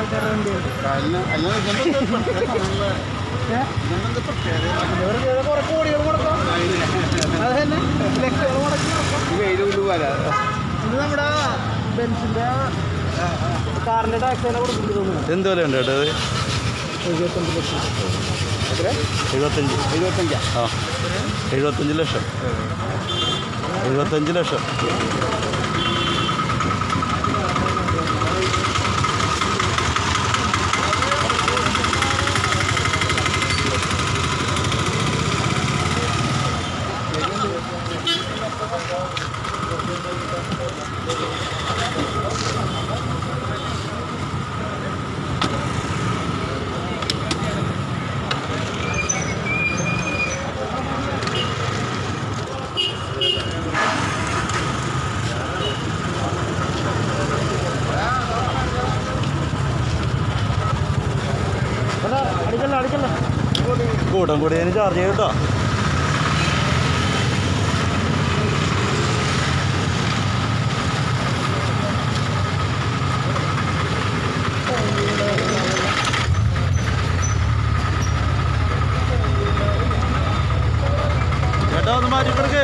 ആൾക്കാരുടെ വണ്ടിയാണ് കാലിന് അല്ല ഇതെന്താ പ്രത്യേകത? ഇതെന്താ പ്രത്യേകത? കുറെ കോടികൾ മുടക്കാം അത് തന്നെ ലക്ഷങ്ങൾ മുടക്കി നടക്കാം ഈ വെയിൽ കൊണ്ട് പോരാ ഇത് നമ്മുടെ ബെൻസിന്റെ കാറിന്റെ ടാക്സ് തന്നെ കൊടുക്കേണ്ടി തോന്നുന്നു എന്ത് വില ഉണ്ട് കേട്ടോ ഇത് എഴുപത്തഞ്ച് ലക്ഷം എഴുപത്തഞ്ച് എഴുപത്തഞ്ചാ ആ എഴുപത്തഞ്ച് ലക്ഷം എഴുപത്തഞ്ച് ലക്ഷം അല്ല അടിക്കല്ല അടിക്കല്ല കൂട്ടം കൂടി അതിന് ചാർജ് ചെയ്യും കേട്ടോ ചേട്ടാ ഒന്ന് മാറ്റി കൊടുക്കേ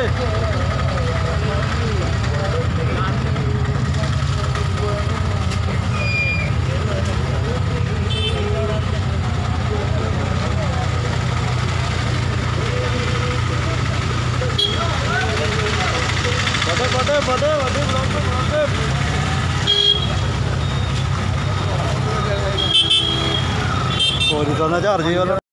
പോട്ടെ പോട്ടെ പോട്ടെ വണ്ടി ബ്ലോക്ക് ബ്ലോക്ക് പോലീസ് വന്നാൽ ചാർജ് ചെയ്യുമല്ലോ